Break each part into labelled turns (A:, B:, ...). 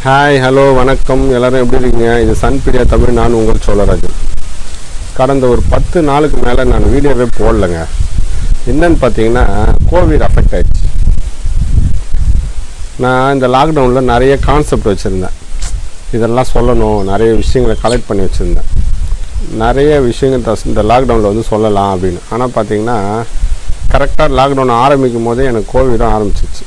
A: hi hello வணக்கம் எல்லாரும் எப்படி இருக்கீங்க இது சன் பீடியா தமிழ் நான் உங்கள் சோழராஜன் கடந்த ஒரு பத்து நாளுக்கு மேலே நான் வீடியோவே போடலைங்க என்னன்னு பார்த்தீங்கன்னா கோவிட் அஃபெக்ட் ஆயிடுச்சு நான் இந்த லாக்டவுனில் நிறைய கான்செப்ட் வச்சுருந்தேன் இதெல்லாம் சொல்லணும் நிறைய விஷயங்களை கலெக்ட் பண்ணி வச்சுருந்தேன் நிறைய விஷயங்கள் தஸ்- இந்த லாக்டவுனில் வந்து சொல்லலாம் அப்படின்னு ஆனால் பார்த்தீங்கன்னா கரெக்டாக லாக்டவுன் ஆரம்பிக்கும் போதே எனக்கு கோவிடும் ஆரம்பிச்சிச்சு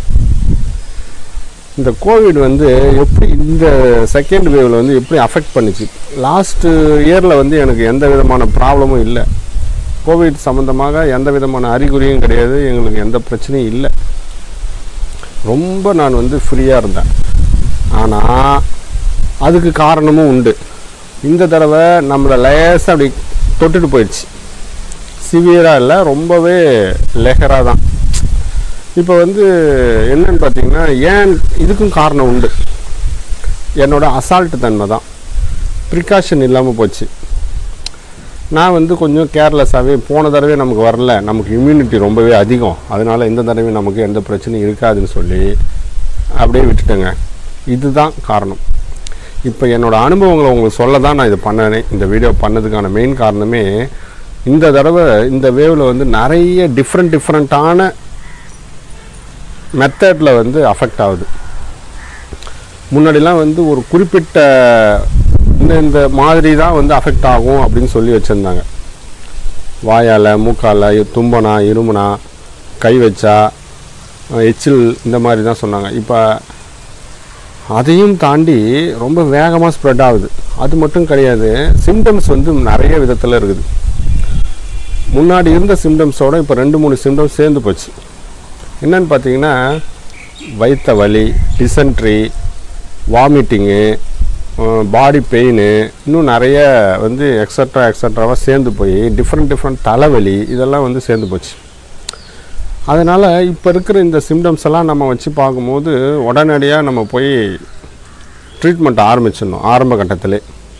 A: இந்த கோவிட் வந்து எப்படி இந்த செகண்ட் வேவ்ல வந்து எப்படி அஃபெக்ட் பண்ணுச்சு லாஸ்ட் இயரில் வந்து எனக்கு எந்த விதமான ப்ராப்ளமும் இல்லை கோவிட் சம்மந்தமாக எந்த விதமான அறிகுறியும் கிடையாது எங்களுக்கு எந்த பிரச்சனையும் இல்லை ரொம்ப நான் வந்து ஃப்ரீயாக இருந்தேன் ஆனால் அதுக்கு காரணமும் உண்டு இந்த தடவை நம்மளை லேசாக அப்படி தொட்டுட்டு போயிடுச்சு சிவியராக இல்லை ரொம்பவே லெஹராக தான் இப்போ வந்து என்னன்னு பார்த்தீங்கன்னா ஏன் இதுக்கும் காரணம் உண்டு என்னோட அசால்ட்டு தன்மை தான் ப்ரிகாஷன் இல்லாமல் போச்சு நான் வந்து கொஞ்சம் கேர்லெஸ்ஸாகவே போன தடவை நமக்கு வரல நமக்கு இம்யூனிட்டி ரொம்பவே அதிகம் அதனால் இந்த தடவை நமக்கு எந்த பிரச்சனையும் இருக்காதுன்னு சொல்லி அப்படியே விட்டுட்டேங்க இதுதான் காரணம் இப்போ என்னோட அனுபவங்களை உங்களுக்கு சொல்ல தான் நான் இது பண்ணனே இந்த வீடியோ பண்ணதுக்கான மெயின் காரணமே இந்த தடவை இந்த வேவில் வந்து நிறைய டிஃப்ரெண்ட் டிஃப்ரெண்ட்டான மெத்தடில் வந்து அஃபெக்ட் ஆகுது முன்னாடிலாம் வந்து ஒரு குறிப்பிட்ட இந்த இந்த மாதிரி தான் வந்து அஃபெக்ட் ஆகும் அப்படின்னு சொல்லி வச்சுருந்தாங்க வாயால் மூக்கால் தும்பனா இருமுனா கை வச்சா அஹ், எச்சில் இந்த மாதிரி தான் சொன்னாங்க இப்போ அதையும் தாண்டி ரொம்ப வேகமாக ஸ்ப்ரெட் ஆகுது அது மட்டும் கிடையாது சிம்டம்ஸ் வந்து நிறைய விதத்தில் இருக்குது முன்னாடி இருந்த சிம்டம்ஸோட இப்போ ரெண்டு மூணு சிம்டம்ஸ் சேர்ந்து போச்சு என்னன்னு பார்த்தீங்கன்னா வயிற்ற வலி டிசன்ட்ரி வாமிட்டிங்கு பாடி பெயின் இன்னும் நிறைய வந்து எக்ஸட்ரா எக்ஸட்ராவாக சேர்ந்து போய் டிஃப்ரெண்ட் டிஃப்ரெண்ட் தலைவலி இதெல்லாம் வந்து சேர்ந்து போச்சு அதனால் இப்போ இருக்கிற இந்த சிம்டம்ஸ் எல்லாம் நம்ம வச்சு பார்க்கும்போது உடனடியாக நம்ம போய் ட்ரீட்மெண்ட் ஆரம்பிச்சிடணும் ஆரம்ப கட்டத்திலே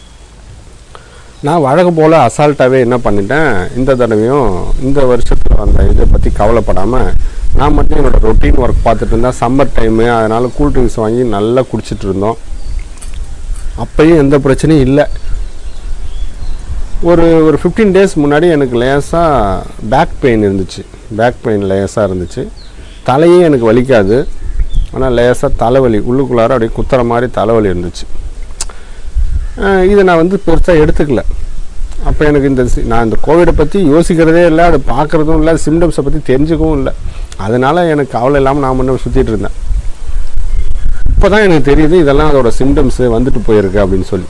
A: நான் வழக்கம் போல் அசால்ட்டாகவே என்ன பண்ணிட்டேன் இந்த தடவையும் இந்த வருஷத்தில் அந்த இதை பற்றி கவலைப்படாமல் நான் மட்டும் என்னோடய ரொட்டீன் ஒர்க் பார்த்துட்டு இருந்தேன் சம்மர் டைமு அதனால் கூல் ட்ரிங்க்ஸ் வாங்கி நல்லா குடிச்சிட்டு இருந்தோம் அப்பயும் எந்த பிரச்சனையும் இல்லை ஒரு ஒரு ஃபிஃப்டீன் டேஸ் முன்னாடி எனக்கு லேசாக பேக் பெயின் இருந்துச்சு பேக் பெயின் லேசாக இருந்துச்சு தலையே எனக்கு வலிக்காது ஆனால் லேசாக தலைவலி உள்ளுக்குள்ளார அப்படியே குத்துற மாதிரி தலைவலி இருந்துச்சு அஹ் இதை நான் வந்து பெருசாக எடுத்துக்கல அப்போ எனக்கு இந்த சி- நான் இந்த கோவிடை பற்றி யோசிக்கிறதே இல்லை அதை பார்க்குறதும் இல்லை சிம்டம்ஸை பற்றி தெரிஞ்சுக்கவும் இல்லை அதனால் எனக்கு கவலை இல்லாமல் நான் முன்ன சுற்றிட்டு இருந்தேன் இப்போ தான் எனக்கு தெரியுது இதெல்லாம் அதோட சிம்டம்ஸு வந்துட்டு போயிருக்கு அப்படின்னு சொல்லி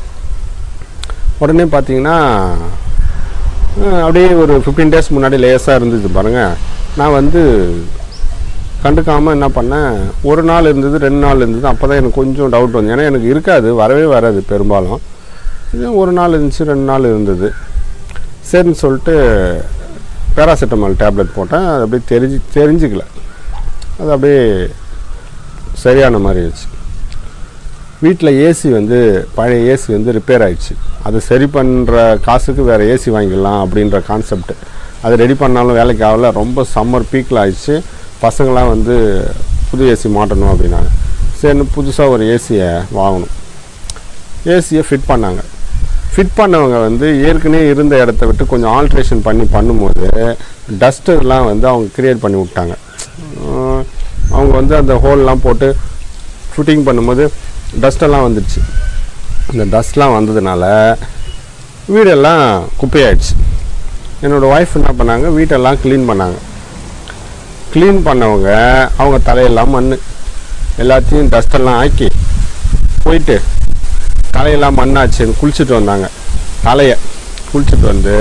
A: உடனே பார்த்தீங்கன்னா அஹ் அப்படியே ஒரு ஃபிஃப்டீன் டேஸ் முன்னாடி லேசாக இருந்தது பாருங்கள் நான் வந்து கண்டுக்காமல் என்ன பண்ணேன் ஒரு நாள் இருந்தது ரெண்டு நாள் இருந்தது அப்போ தான் எனக்கு கொஞ்சம் டவுட் வந்து ஏன்னா எனக்கு இருக்காது வரவே வராது பெரும்பாலும் இது ஒரு நாள் இருந்துச்சு ரெண்டு நாள் இருந்தது சரின்னு சொல்லிட்டு பேராசிட்டமால் டேப்லெட் போட்டேன் அது அப்படியே தெரிஞ்சு தெரிஞ்சுக்கல அது அப்படியே சரியான மாதிரி ஆயிடுச்சு வீட்டில் ஏசி வந்து பழைய ஏசி வந்து ரிப்பேர் ஆயிடுச்சு அது சரி பண்ணுற காசுக்கு வேறு ஏசி வாங்கிடலாம் அப்படின்ற கான்செப்ட் அது ரெடி பண்ணாலும் வேலைக்கு ஆகல ரொம்ப சம்மர் பீக்கில் ஆயிடுச்சு பசங்களாம் வந்து புது ஏசி மாட்டணும் அப்படின்னாங்க சரின்னு புதுசாக ஒரு ஏசியை வாங்கணும் ஏசியை ஃபிட் பண்ணாங்க ஃபிட் பண்ணவங்க வந்து ஏற்கனவே இருந்த இடத்த விட்டு கொஞ்சம் ஆல்ட்ரேஷன் பண்ணி பண்ணும்போது டஸ்ட்டெல்லாம் வந்து அவங்க கிரியேட் பண்ணி விட்டாங்க அஹ் அவங்க வந்து அந்த ஹோல்லாம் போட்டு ஃபிட்டிங் பண்ணும்போது டஸ்ட்டெல்லாம் வந்துடுச்சு இந்த டஸ்ட்லாம் வந்ததுனால வீடெல்லாம் குப்பையாயிடுச்சு என்னோடய ஒய்ஃப் என்ன பண்ணாங்க வீட்டெல்லாம் க்ளீன் பண்ணாங்க க்ளீன் பண்ணவங்க அவங்க தலையெல்லாம் மண் எல்லாத்தையும் டஸ்டெல்லாம் ஆக்கி போயிட்டு தலையெல்லாம் மண்ணாச்சுன்னு குளிச்சுட்டு வந்தாங்க தலையை குளிச்சுட்டு வந்து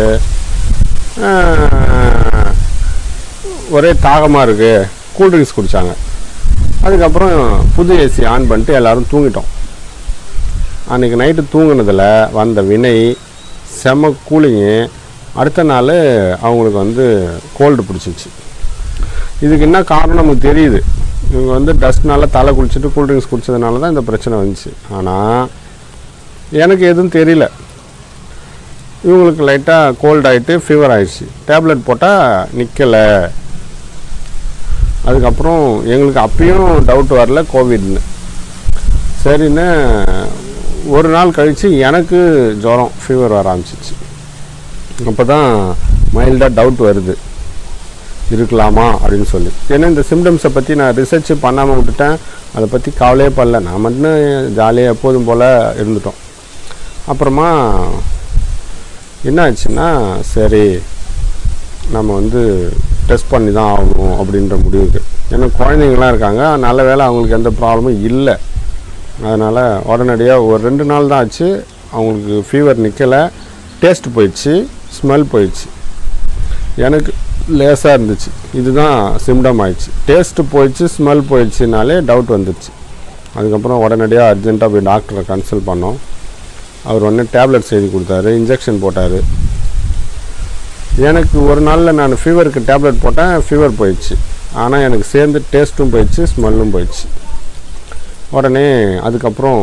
A: ஆஹ், ஒரே தாகமாக இருக்குது கூல்ட்ரிங்க்ஸ் குடித்தாங்க அதுக்கப்புறம் புது ஏசி ஆன் பண்ணிட்டு எல்லாரும் தூங்கிட்டோம் அன்றைக்கி நைட்டு தூங்குனதில் வந்த வினை செம கூலிங்கு அடுத்த நாள் அவங்களுக்கு வந்து கோல்டு பிடிச்சிச்சு இதுக்கு என்ன காரணம் நமக்கு தெரியுது இவங்க வந்து டஸ்ட்னால தலை குளிச்சுட்டு கூல்ட்ரிங்க்ஸ் குடிச்சதுனால தான் இந்த பிரச்சனை வந்துச்சு ஆனால் எனக்கு எதுவும் தெரியல இவங்களுக்கு லைட்டாக கோல்ட் ஆகிட்டு ஃபீவர் ஆயிடுச்சு டேப்லெட் போட்டால் நிற்கலை அதுக்கப்புறம் எங்களுக்கு அப்பயும் டவுட் வரல கோவிட்னு சரின்னு ஒரு நாள் கழித்து எனக்கு ஜுரம் ஃபீவர் வர ஆரம்பிச்சிச்சு அப்போ தான் மைல்டாக டவுட் வருது இருக்கலாமா அப்படின்னு சொல்லி ஏன்னா இந்த சிம்டம்ஸை பற்றி நான் ரிசர்ச் பண்ணாமல் விட்டுட்டேன் அதை பற்றி கவலையே படல நான் மட்டும் ஜாலியாக எப்போதும் போல் இருந்துட்டோம் அப்புறமா என்ன ஆச்சுன்னா சரி நம்ம வந்து டெஸ்ட் பண்ணி தான் ஆகணும் அப்படின்ற முடிவுக்கு ஏன்னா குழந்தைங்களாம் இருக்காங்க நல்ல வேளை அவங்களுக்கு எந்த ப்ராப்ளமும் இல்லை அதனால் உடனடியாக ஒரு ரெண்டு நாள் தான் ஆச்சு அவங்களுக்கு ஃபீவர் நிற்கலை டேஸ்ட் போயிடுச்சு ஸ்மெல் போயிடுச்சு எனக்கு லேசாக இருந்துச்சு இதுதான் சிம்டம் ஆயிடுச்சு டேஸ்ட்டு போயிடுச்சு ஸ்மெல் போயிடுச்சுனாலே டவுட் வந்துடுச்சு அதுக்கப்புறம் உடனடியாக அர்ஜென்ட்டாக போய் டாக்டரை கன்சல்ட் பண்ணோம் அவர் உடனே டேப்லெட்ஸ் எழுதி கொடுத்தாரு இன்ஜெக்ஷன் போட்டார் எனக்கு ஒரு நாளில் நான் ஃபீவருக்கு டேப்லெட் போட்டேன் ஃபீவர் போயிடுச்சு ஆனால் எனக்கு சேர்ந்து டேஸ்ட்டும் போயிடுச்சு ஸ்மெல்லும் போயிடுச்சு உடனே அதுக்கப்புறம்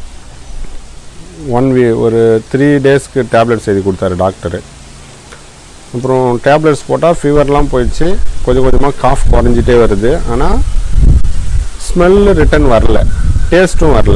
A: ஒன் வீ ஒரு த்ரீ டேஸ்க்கு டேப்லெட்ஸ் எழுதி கொடுத்தாரு டாக்டரு அப்புறம் டேப்லெட்ஸ் போட்டால் ஃபீவர்லாம் போயிடுச்சு கொஞ்சம் கொஞ்சமாக காஃப் குறைஞ்சிட்டே வருது ஆனால் ஸ்மெல்லு ரிட்டன் வரல டேஸ்ட்டும் வரல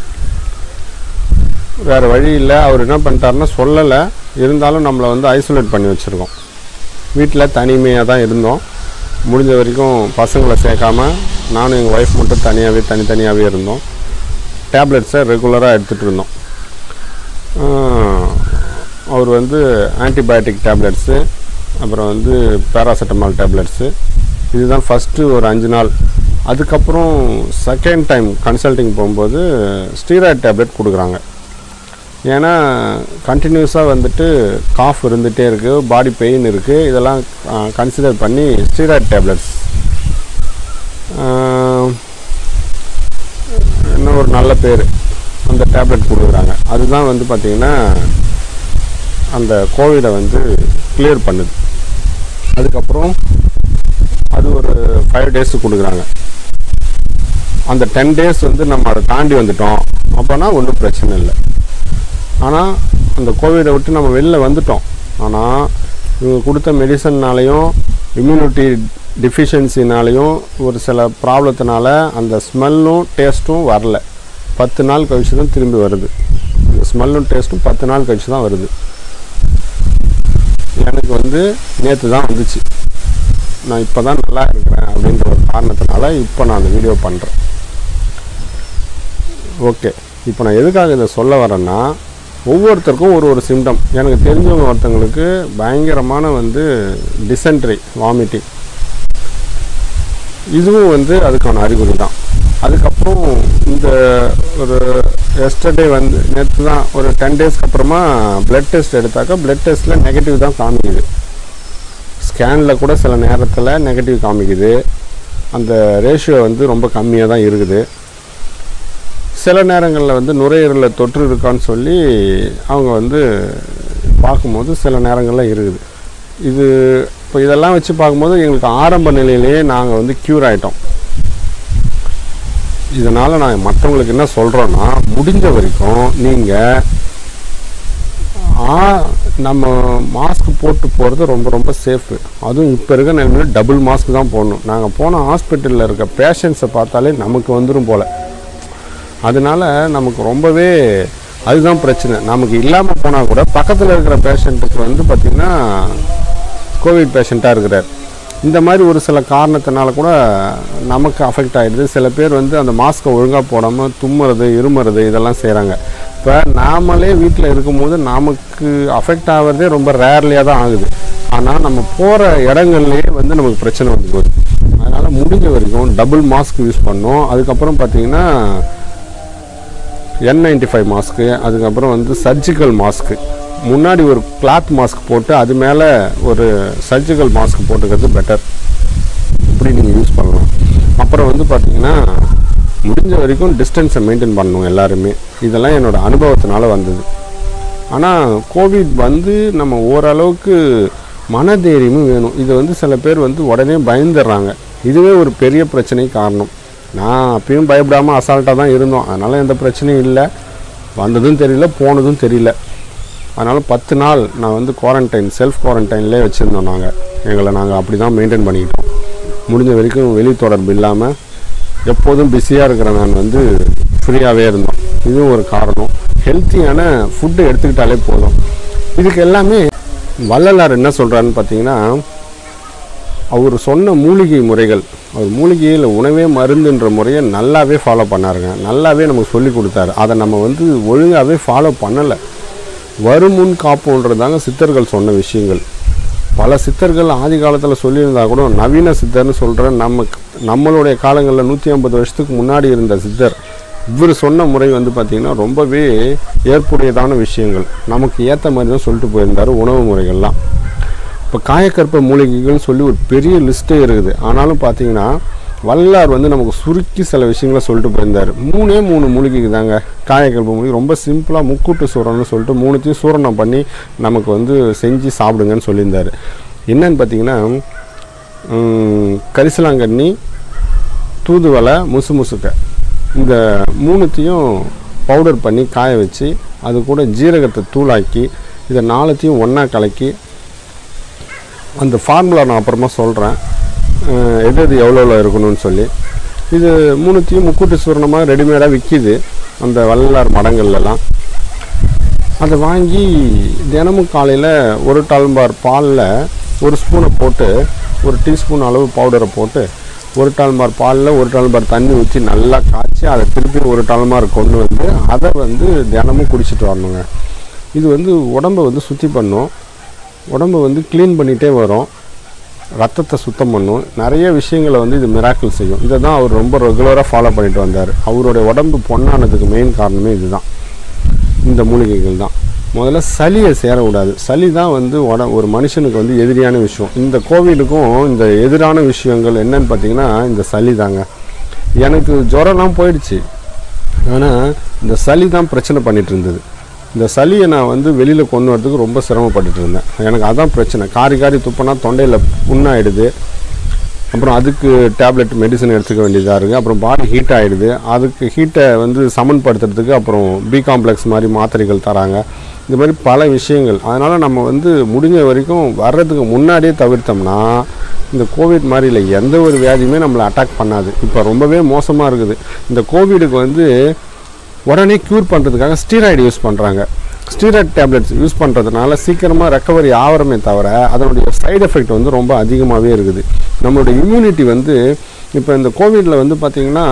A: வேறு வழி இல்லை அவர் என்ன பண்ணிட்டாருன்னா சொல்லலை இருந்தாலும் நம்மளை வந்து ஐசோலேட் பண்ணி வச்சுருக்கோம் வீட்டில் தனிமையாக தான் இருந்தோம் முடிஞ்ச வரைக்கும் பசங்களை சேர்க்காம நானும் எங்கள் ஒய்ஃப் மட்டும் தனியாகவே தனித்தனியாகவே இருந்தோம் டேப்லெட்ஸை ரெகுலராக எடுத்துகிட்டு இருந்தோம் ஆஹ், அவர் வந்து ஆன்டிபயோட்டிக் டேப்லெட்ஸு அப்புறம் வந்து பேராசிட்டமால் டேப்லெட்ஸு இதுதான் ஃபஸ்ட்டு ஒரு அஞ்சு நாள் அதுக்கப்புறம் செகண்ட் டைம் கன்சல்டிங் போகும்போது ஸ்டீராய்ட் டேப்லெட் கொடுக்குறாங்க ஏன்னா கண்டினியூஸாக வந்துட்டு காஃப் இருந்துகிட்டே இருக்குது பாடி பெயின் இருக்குது இதெல்லாம் கன்சிடர் பண்ணி ஸ்டீராய்ட் டேப்லெட்ஸ் இன்னும் ஒரு நல்ல பேர் அந்த டேப்லெட் கொடுக்குறாங்க அதுதான் வந்து பார்த்திங்கன்னா அந்த கோவிடை வந்து கிளியர் பண்ணுது அதுக்கப்புறம் அது ஒரு ஃபைவ் டேஸ் கொடுக்குறாங்க அந்த டென் டேஸ் வந்து நம்ம அதை தாண்டி வந்துட்டோம் அப்போனா ஒன்றும் பிரச்சனை இல்லை ஆனால் அந்த கோவிடை விட்டு நம்ம வெளில வந்துட்டோம் ஆனால் இவங்க கொடுத்த மெடிசன்னாலையும் இம்யூனிட்டி டிஃபிஷியன்சினாலையும் ஒரு சில ப்ராப்ளத்தினால அந்த ஸ்மெல்லும் டேஸ்ட்டும் வரல பத்து நாள் கழிச்சு தான் திரும்பி வருது அந்த ஸ்மெல்லும் டேஸ்ட்டும் பத்து நாள் கழிச்சு தான் வருது எனக்கு வந்து நேற்று தான் வந்துச்சு நான் இப்போ தான் நல்லா இருக்கிறேன் அப்படின்ற ஒரு காரணத்தினால இப்போ நான் அந்த வீடியோ பண்ணுறேன் ஓகே இப்போ நான் எதுக்காக இதை சொல்ல வரேன்னா ஒவ்வொருத்தருக்கும் ஒரு ஒரு சிம்டம் எனக்கு தெரிஞ்சவங்க ஒருத்தங்களுக்கு பயங்கரமான வந்து டிசென்ட்ரி வாமிட்டிங் இதுவும் வந்து அதுக்கான அறிகுறி தான் அதுக்கப்புறம் இந்த ஒரு எஸ்டர்டே வந்து நேற்று தான் ஒரு டென் டேஸ்க்கு அப்புறமா பிளட் டெஸ்ட் எடுத்தாக்கா பிளட் டெஸ்ட்டில் நெகட்டிவ் தான் காமிக்குது ஸ்கேனில் கூட சில நேரத்தில் நெகட்டிவ் காமிக்குது அந்த ரேஷியோ வந்து ரொம்ப கம்மியாக தான் இருக்குது சில நேரங்களில் வந்து நுரையீரலில் தொற்று இருக்கான்னு சொல்லி அவங்க வந்து பார்க்கும்போது சில நேரங்களில் இருக்குது இது இப்போ இதெல்லாம் வச்சு பார்க்கும்போது எங்களுக்கு ஆரம்ப நிலையிலேயே நாங்கள் வந்து க்யூர் ஆகிட்டோம் இதனால் நான் மற்றவங்களுக்கு என்ன சொல்கிறோன்னா முடிஞ்ச வரைக்கும் நீங்கள் நம்ம மாஸ்க் போட்டு போகிறது ரொம்ப ரொம்ப சேஃபு அதுவும் இப்போ இருக்க நிலைமையில டபுள் மாஸ்க் தான் போடணும் நாங்கள் போன ஹாஸ்பிட்டலில் இருக்க பேஷண்ட்ஸை பார்த்தாலே நமக்கு வந்துடும் போல் அதனால நமக்கு ரொம்பவே அதுதான் பிரச்சனை நமக்கு இல்லாமல் போனால் கூட பக்கத்தில் இருக்கிற பேஷண்ட்டுக்கு வந்து பார்த்திங்கன்னா கோவிட் பேஷண்ட்டாக இருக்கிறார் இந்த மாதிரி ஒரு சில காரணத்தினால கூட நமக்கு அஃபெக்ட் ஆகிடுது சில பேர் வந்து அந்த மாஸ்க்கை ஒழுங்காக போடாமல் தும்முறது இருமுறது இதெல்லாம் செய்கிறாங்க இப்போ நாமளே வீட்டில் இருக்கும்போது நமக்கு அஃபெக்ட் ஆகிறதே ரொம்ப ரேர்லியாக தான் ஆகுது ஆனால் நம்ம போகிற இடங்கள்லேயே வந்து நமக்கு பிரச்சனை வந்து போகுது அதனால் முடிஞ்ச வரைக்கும் டபுள் மாஸ்க் யூஸ் பண்ணோம் அதுக்கப்புறம் பார்த்திங்கன்னா என் நைன்டி ஃபைவ் மாஸ்க்கு அதுக்கப்புறம் வந்து சர்ஜிக்கல் மாஸ்க்கு முன்னாடி ஒரு கிளாத் மாஸ்க் போட்டு அது மேலே ஒரு சர்ஜிக்கல் மாஸ்க் போட்டுக்கிறது பெட்டர் இப்படி நீங்கள் யூஸ் பண்ணலாம் அப்புறம் வந்து பார்த்தீங்கன்னா முடிஞ்ச வரைக்கும் டிஸ்டன்ஸை மெயின்டைன் பண்ணணும் எல்லாருமே இதெல்லாம் என்னோட அனுபவத்தினால வந்தது ஆனால் கோவிட் வந்து நம்ம ஓரளவுக்கு மனதைரியமும் வேணும் இது வந்து சில பேர் வந்து உடனே பயந்துடுறாங்க இதுவே ஒரு பெரிய பிரச்சனை காரணம் நான் அப்பயும் பயப்படாமல் அசால்ட்டாக தான் இருந்தோம் அதனால் எந்த பிரச்சனையும் இல்லை வந்ததும் தெரியல போனதும் தெரியல அதனால் பத்து நாள் நான் வந்து குவாரண்டைன் செல்ஃப் குவாரண்டைன்லேயே வச்சுருந்தோம் நாங்கள் எங்களை நாங்கள் அப்படி தான் மெயின்டைன் பண்ணிக்கிட்டோம் முடிஞ்ச வரைக்கும் வெளி தொடர்பு இல்லாமல் எப்போதும் பிஸியாக இருக்கிற நான் வந்து ஃப்ரீயாகவே இருந்தோம் இதுவும் ஒரு காரணம் ஹெல்த்தியான ஃபுட்டு எடுத்துக்கிட்டாலே போதும் இதுக்கு எல்லாமே வள்ளலார் என்ன சொல்கிறாருன்னு பார்த்தீங்கன்னா அவர் சொன்ன மூலிகை முறைகள் அவர் மூலிகையில் உணவே மருந்துன்ற முறையை நல்லாவே ஃபாலோ பண்ணாருங்க நல்லாவே நமக்கு சொல்லி கொடுத்தாரு அதை நம்ம வந்து ஒழுங்காகவே ஃபாலோ பண்ணலை வருமுன் காப்போன்றதாங்க சித்தர்கள் சொன்ன விஷயங்கள் பல சித்தர்கள் ஆதி காலத்தில் சொல்லியிருந்தா கூட நவீன சித்தர்னு சொல்கிற நம்ம நம்மளுடைய காலங்களில் நூற்றி ஐம்பது வருஷத்துக்கு முன்னாடி இருந்த சித்தர் இவர் சொன்ன முறை வந்து பார்த்திங்கன்னா ரொம்பவே ஏற்புடையதான விஷயங்கள் நமக்கு ஏற்ற மாதிரி தான் சொல்லிட்டு போயிருந்தார் உணவு முறைகள்லாம் இப்போ காயக்கற்ப மூலிகைகள்னு சொல்லி ஒரு பெரிய லிஸ்ட்டே இருக்குது ஆனாலும் பார்த்தீங்கன்னா வல்லார் வந்து நமக்கு சுருக்கி சில விஷயங்களை சொல்லிட்டு போயிருந்தார் மூணே மூணு மூலிகைக்கு தாங்க காயக்கற்ப மூலிகை ரொம்ப சிம்பிளாக முக்கூட்டு சூரணம்னு சொல்லிட்டு மூணுத்தையும் சூரணம் பண்ணி நமக்கு வந்து செஞ்சு சாப்பிடுங்கன்னு சொல்லியிருந்தார் என்னன்னு பார்த்தீங்கன்னா ம், கரிசலாங்கண்ணி தூதுவளை முசு முசுக்க இந்த மூணுத்தையும் பவுடர் பண்ணி காய வச்சு அது கூட ஜீரகத்தை தூளாக்கி இதை நாலுத்தையும் ஒன்றா கலக்கி அந்த ஃபார்முலா நான் அப்புறமா சொல்கிறேன் எது எது எவ்வளோ எவ்வளோ இருக்கணும்னு சொல்லி இது மூணுத்தையும் முக்கூட்டு சூரணமாக ரெடிமேடாக விற்கிது அந்த வள்ளலார் மடங்கள்லாம் அதை வாங்கி தினமும் காலையில் ஒரு டால்பார் பாலில் ஒரு ஸ்பூனை போட்டு ஒரு டீஸ்பூன் அளவு பவுடரை போட்டு ஒரு டால்பார் பாலில் ஒரு டால்பார் தண்ணி ஊற்றி நல்லா காய்ச்சி அதை திருப்பி ஒரு டால்மார் கொண்டு வந்து அதை வந்து தினமும் குடிச்சிட்டு வரணுங்க இது வந்து உடம்பை வந்து சுத்தி பண்ணும் உடம்பை வந்து க்ளீன் பண்ணிகிட்டே வரும் ரத்தத்தை சுத்தம் பண்ணும் நிறைய விஷயங்களை வந்து இது மிராக்கிள் செய்யும் இதை தான் அவர் ரொம்ப ரெகுலராக ஃபாலோ பண்ணிட்டு வந்தார் அவருடைய உடம்பு பொண்ணானதுக்கு மெயின் காரணமே இதுதான் இந்த மூலிகைகள் தான் முதல்ல சளியை சேரக்கூடாது சளி தான் வந்து உட ஒரு மனுஷனுக்கு வந்து எதிரியான விஷயம் இந்த கோவிலுக்கும் இந்த எதிரான விஷயங்கள் என்னன்னு பார்த்தீங்கன்னா இந்த சளி தாங்க எனக்கு ஜுரம்லாம் போயிடுச்சு ஆனால் இந்த சளி தான் பிரச்சனை பண்ணிட்டு இருந்தது இந்த சளியை நான் வந்து வெளியில் கொண்டு வரதுக்கு ரொம்ப சிரமப்பட்டுட்டு இருந்தேன் எனக்கு அதான் பிரச்சனை காரி காரி துப்பினா தொண்டையில் புண்ணாயிடுது அப்புறம் அதுக்கு டேப்லெட் மெடிசன் எடுத்துக்க வேண்டியதாக இருக்குது அப்புறம் பாடி ஹீட் ஆகிடுது அதுக்கு ஹீட்டை வந்து சமன்படுத்துறதுக்கு அப்புறம் பி காம்ப்ளெக்ஸ் மாதிரி மாத்திரைகள் தராங்க இந்த மாதிரி பல விஷயங்கள் அதனால் நம்ம வந்து முடிஞ்ச வரைக்கும் வர்றதுக்கு முன்னாடியே தவிர்த்தோம்னா இந்த கோவிட் மாதிரி இல்லை எந்த ஒரு வியாதியுமே நம்மளை அட்டாக் பண்ணாது இப்போ ரொம்பவே மோசமாக இருக்குது இந்த கோவிடுக்கு வந்து உடனே க்யூர் பண்ணுறதுக்காக ஸ்டீராய்டு யூஸ் பண்ணுறாங்க ஸ்டீராய்டு டேப்லெட்ஸ் யூஸ் பண்ணுறதுனால சீக்கிரமாக ரெக்கவரி ஆகிறமே தவிர அதனுடைய சைடு எஃபெக்ட் வந்து ரொம்ப அதிகமாகவே இருக்குது நம்மளுடைய இம்யூனிட்டி வந்து இப்போ இந்த கோவிடில் வந்து பார்த்திங்கன்னா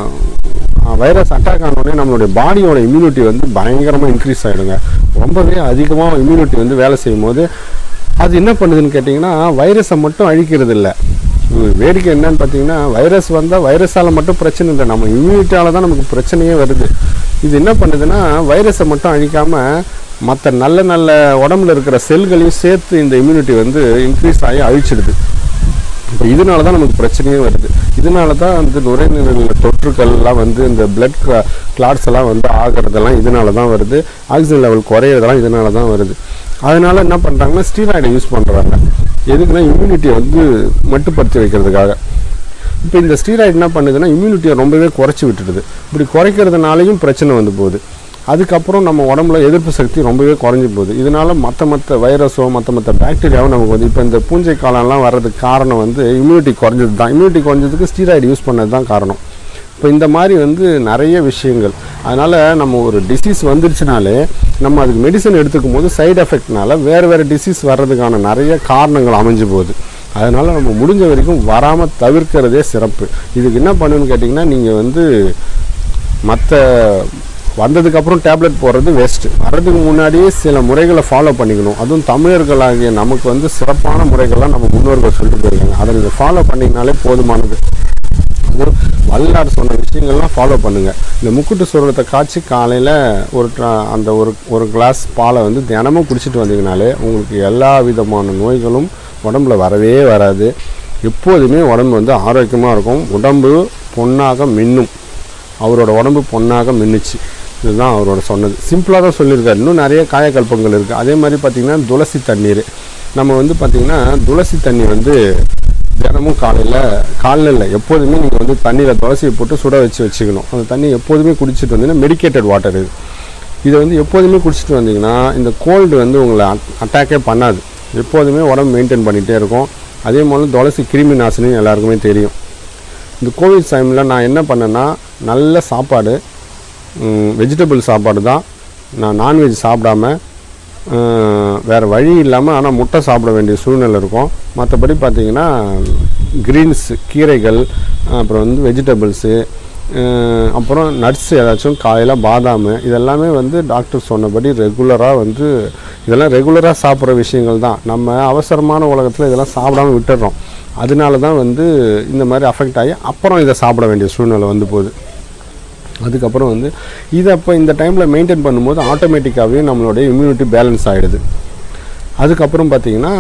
A: வைரஸ் அட்டாக் ஆனோடனே நம்மளுடைய பாடியோட இம்யூனிட்டி வந்து பயங்கரமாக இன்க்ரீஸ் ஆகிடுங்க ரொம்பவே அதிகமாக இம்யூனிட்டி வந்து வேலை செய்யும் போது அது என்ன பண்ணுதுன்னு கேட்டிங்கன்னா வைரஸை மட்டும் அழிக்கிறது இல்லை இது வேடிக்கை என்னன்னு பார்த்தீங்கன்னா வைரஸ் வந்தால் வைரஸால் மட்டும் பிரச்சனை இல்லை நம்ம இம்யூனிட்டியால் தான் நமக்கு பிரச்சனையே வருது இது என்ன பண்ணுதுன்னா வைரஸை மட்டும் அழிக்காமல் மற்ற நல்ல நல்ல உடம்புல இருக்கிற செல்களையும் சேர்த்து இந்த இம்யூனிட்டி வந்து இன்க்ரீஸ் ஆகி அழிச்சிடுது இப்போ இதனால தான் நமக்கு பிரச்சனையே வருது இதனால தான் வந்து நுரையீரலில் தொற்றுக்கள்லாம் வந்து இந்த பிளட் கிளாட்ஸ் எல்லாம் வந்து ஆகிறதெல்லாம் இதனால தான் வருது ஆக்சிஜன் லெவல் குறையிறதெல்லாம் இதனால தான் வருது அதனால என்ன பண்ணுறாங்கன்னா ஸ்டீராய்டை யூஸ் பண்ணுறாங்க எதுக்குன்னா இம்யூனிட்டியை வந்து மட்டுப்படுத்தி வைக்கிறதுக்காக இப்போ இந்த ஸ்டீராய்டு என்ன பண்ணுதுன்னா இம்யூனிட்டியை ரொம்பவே குறைச்சி விட்டுடுது இப்படி குறைக்கிறதுனாலையும் பிரச்சனை வந்து போகுது அதுக்கப்புறம் நம்ம உடம்புல எதிர்ப்பு சக்தி ரொம்பவே குறைஞ்சி போகுது இதனால மற்ற மற்ற வைரஸோ மற்ற மற்ற பாக்டீரியாவும் நமக்கு வந்து இப்போ இந்த பூஞ்சை காலம்லாம் வர்றதுக்கு காரணம் வந்து இம்யூனிட்டி குறைஞ்சது தான் இம்யூனிட்டி குறைஞ்சதுக்கு ஸ்டீராய்டு யூஸ் பண்ணது தான் காரணம் இப்போ இந்த மாதிரி வந்து நிறைய விஷயங்கள் அதனால் நம்ம ஒரு டிசீஸ் வந்துருச்சுனாலே நம்ம அதுக்கு மெடிசன் எடுத்துக்கும் போது சைடு எஃபெக்ட்னால வேறு வேறு டிசீஸ் வர்றதுக்கான நிறைய காரணங்கள் அமைஞ்சு போகுது அதனால் நம்ம முடிஞ்ச வரைக்கும் வராமல் தவிர்க்கிறதே சிறப்பு இதுக்கு என்ன பண்ணணும்னு கேட்டிங்கன்னா நீங்கள் வந்து மற்ற வந்ததுக்கப்புறம் டேப்லெட் போடுறது வேஸ்ட்டு வர்றதுக்கு முன்னாடியே சில முறைகளை ஃபாலோ பண்ணிக்கணும் அதுவும் தமிழர்களாகிய நமக்கு வந்து சிறப்பான முறைகள்லாம் நம்ம முன்னோர்கள் சொல்லிட்டு போயிருக்காங்க அதை நீங்கள் ஃபாலோ பண்ணிங்கனாலே போதுமானது அதுவும் வல்லார் சொன்ன விஷயங்கள்லாம் ஃபாலோ பண்ணுங்கள் இந்த முக்குட்டு சூரத்தை காய்ச்சி காலையில் ஒரு tra- அந்த ஒரு ஒரு கிளாஸ் பாலை வந்து தினமும் குடிச்சிட்டு வந்தீங்கனாலே உங்களுக்கு எல்லா விதமான நோய்களும் உடம்புல வரவே வராது எப்போதுமே உடம்பு வந்து ஆரோக்கியமாக இருக்கும் உடம்பு பொன்னாக மின்னும் அவரோட உடம்பு பொன்னாக மின்னுச்சு இதுதான் அவரோட சொன்னது சிம்பிளாக தான் சொல்லியிருக்காரு இன்னும் நிறைய காயக்கல்பங்கள் இருக்குது அதே மாதிரி பார்த்திங்கன்னா துளசி தண்ணீர் நம்ம வந்து பார்த்திங்கன்னா துளசி தண்ணி வந்து தினமும் காலையில் காலையில் இல்லை எப்போதுமே நீங்கள் வந்து தண்ணியில் துளசியை போட்டு சுட வச்சு வச்சுக்கணும் அந்த தண்ணி எப்போதுமே குடிச்சிட்டு வந்தீங்கன்னா மெடிக்கேட்டட் வாட்டர் இது இதை வந்து எப்போதுமே குடிச்சிட்டு வந்தீங்கன்னா இந்த கோல்டு வந்து உங்களை அட்டாக்கே பண்ணாது எப்போதுமே உடம்பு மெயின்டைன் பண்ணிகிட்டே இருக்கும் அதே மாதிரி துளசி கிருமி நாசினி எல்லாருக்குமே தெரியும் இந்த கோவிட் டைமில் நான் என்ன பண்ணேன்னா நல்ல சாப்பாடு வெஜிடபிள் சாப்பாடு தான் நான் நான்வெஜ் சாப்பிடாம வேறு வழி இல்லாமல் ஆனால் முட்டை சாப்பிட வேண்டிய சூழ்நிலை இருக்கும் மற்றபடி பார்த்தீங்கன்னா கிரீன்ஸ் கீரைகள் அப்புறம் வந்து வெஜிடபிள்ஸு அப்புறம் நட்ஸ் ஏதாச்சும் காலையில் பாதாம் இதெல்லாமே வந்து டாக்டர் சொன்னபடி ரெகுலராக வந்து இதெல்லாம் ரெகுலராக சாப்பிட்ற விஷயங்கள் தான் நம்ம அவசரமான உலகத்தில் இதெல்லாம் சாப்பிடாம விட்டுடுறோம் அதனால தான் வந்து இந்த மாதிரி அஃபெக்ட் ஆகி அப்புறம் இதை சாப்பிட வேண்டிய சூழ்நிலை வந்து போகுது அதுக்கப்புறம் வந்து இதை அப்போ இந்த டைமில் மெயின்டைன் பண்ணும்போது ஆட்டோமேட்டிக்காகவே நம்மளுடைய இம்யூனிட்டி பேலன்ஸ் ஆகிடுது அதுக்கப்புறம் பார்த்திங்கன்னா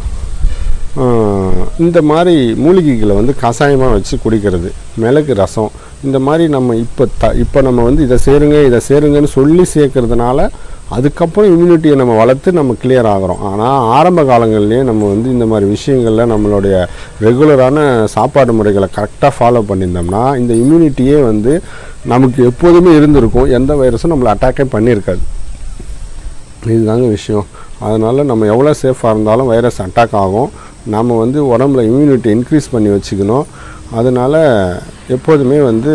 A: ஆஹ், இந்த மாதிரி மூலிகைகளை வந்து கஷாயமாக வச்சு குடிக்கிறது மிளகு ரசம் இந்த மாதிரி நம்ம இப்போ த இப்போ நம்ம வந்து இதை சேருங்க இதை சேருங்கன்னு சொல்லி சேர்க்கறதுனால அதுக்கப்புறம் இம்யூனிட்டியை நம்ம வளர்த்து நம்ம கிளியர் ஆகிறோம் ஆனால் ஆரம்ப காலங்கள்லேயே நம்ம வந்து இந்த மாதிரி விஷயங்களில் நம்மளுடைய ரெகுலரான சாப்பாடு முறைகளை கரெக்டாக ஃபாலோ பண்ணியிருந்தோம்னா இந்த இம்யூனிட்டியே வந்து நமக்கு எப்போதுமே இருந்திருக்கும் எந்த வைரஸும் நம்மளை அட்டாக்கே பண்ணியிருக்காது இதுதாங்க விஷயம் அதனால் நம்ம எவ்வளோ சேஃபாக இருந்தாலும் வைரஸ் அட்டாக் ஆகும் நம்ம வந்து உடம்புல இம்யூனிட்டி இன்க்ரீஸ் பண்ணி வச்சுக்கணும் அதனால் எப்போதுமே வந்து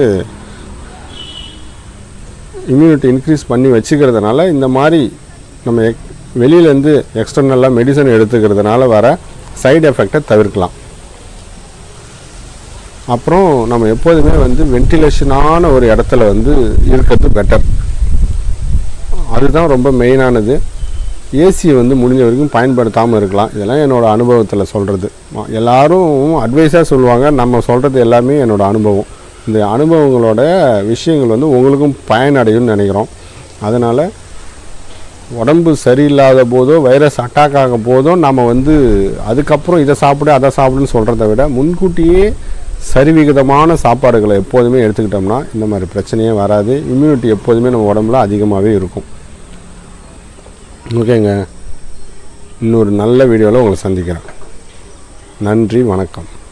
A: இம்யூனிட்டி இன்க்ரீஸ் பண்ணி வச்சுக்கிறதுனால இந்த மாதிரி நம்ம எக் வெளியிலேருந்து எக்ஸ்டர்னலாக மெடிசன் எடுத்துக்கிறதுனால வர சைடு எஃபெக்டை தவிர்க்கலாம் அப்புறம் நம்ம எப்போதுமே வந்து வென்டிலேஷனான ஒரு இடத்துல வந்து இருக்கிறது பெட்டர் அதுதான் ரொம்ப மெயினானது ஏசியை வந்து முடிஞ்ச வரைக்கும் பயன்படுத்தாமல் இருக்கலாம் இதெல்லாம் என்னோட அனுபவத்தில் சொல்கிறது எல்லாரும் அட்வைஸாக சொல்லுவாங்க நம்ம சொல்கிறது எல்லாமே என்னோட அனுபவம் இந்த அனுபவங்களோட விஷயங்கள் வந்து உங்களுக்கும் பயனடையும்னு நினைக்கிறோம் அதனால் உடம்பு சரியில்லாத போதோ வைரஸ் அட்டாக் ஆக போதோ நம்ம வந்து அதுக்கப்புறம் இதை சாப்பிடு அதை சாப்பிடுன்னு சொல்கிறத விட முன்கூட்டியே சரிவிகிதமான சாப்பாடுகளை எப்போதுமே எடுத்துக்கிட்டோம்னா இந்த மாதிரி பிரச்சனையே வராது இம்யூனிட்டி எப்போதுமே நம்ம உடம்புல அதிகமாகவே இருக்கும் ஓகேங்க இன்னொரு நல்ல வீடியோவில் உங்களை சந்திக்கிறேன் நன்றி வணக்கம்